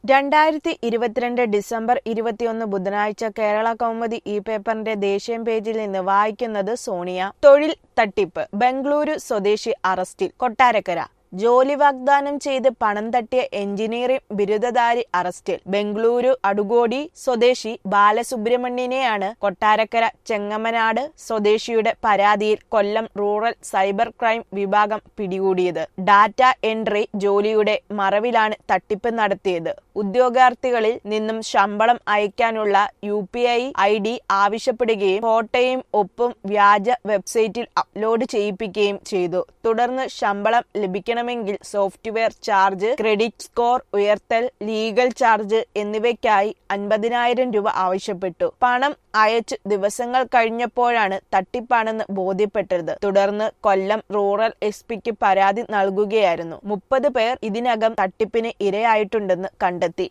രണ്ടായിരത്തി ഇരുപത്തിരണ്ട് ഡിസംബർ ഇരുപത്തിയൊന്ന് ബുധനാഴ്ച കേരള കൗമുദി ഈ പേപ്പറിന്റെ ദേശീയം പേജിൽ നിന്ന് വായിക്കുന്നത് സോണിയ തൊഴിൽ തട്ടിപ്പ് ബംഗളൂരു സ്വദേശി അറസ്റ്റിൽ കൊട്ടാരക്കര ജോലി വാഗ്ദാനം ചെയ്ത് പണം തട്ടിയ എഞ്ചിനീയറിംഗ് ബിരുദധാരി അറസ്റ്റിൽ ബംഗളൂരു അടുകോടി സ്വദേശി ബാലസുബ്രഹ്മണ്യനെയാണ് കൊട്ടാരക്കര ചെങ്ങമനാട് സ്വദേശിയുടെ പരാതിയിൽ കൊല്ലം റൂറൽ സൈബർ ക്രൈം വിഭാഗം പിടികൂടിയത് ഡാറ്റ എൻട്രി ജോലിയുടെ മറവിലാണ് തട്ടിപ്പ് നടത്തിയത് ഉദ്യോഗാർത്ഥികളിൽ നിന്നും ശമ്പളം അയക്കാനുള്ള U P I I D ആവശ്യപ്പെടുകയും ഫോട്ടോയും ഒപ്പും വ്യാജ വെബ്സൈറ്റിൽ അപ്ലോഡ് ചെയ്യിപ്പിക്കുകയും ചെയ്തു തുടർന്ന് ശമ്പളം ലഭിക്കണമെങ്കിൽ സോഫ്റ്റ്വെയർ ചാർജ് ക്രെഡിറ്റ് സ്കോർ ഉയർത്തൽ ലീഗൽ ചാർജ് എന്നിവയ്ക്കായി അൻപതിനായിരം രൂപ ആവശ്യപ്പെട്ടു പണം അയച്ചു ദിവസങ്ങൾ കഴിഞ്ഞപ്പോഴാണ് തട്ടിപ്പാണെന്ന് ബോധ്യപ്പെട്ടത് തുടർന്ന് കൊല്ലം റൂറൽ എസ് പിക്ക് പരാതി നൽകുകയായിരുന്നു മുപ്പത് പേർ ഇതിനകം തട്ടിപ്പിന് ഇരയായിട്ടുണ്ടെന്ന് കണ്ടെത്തി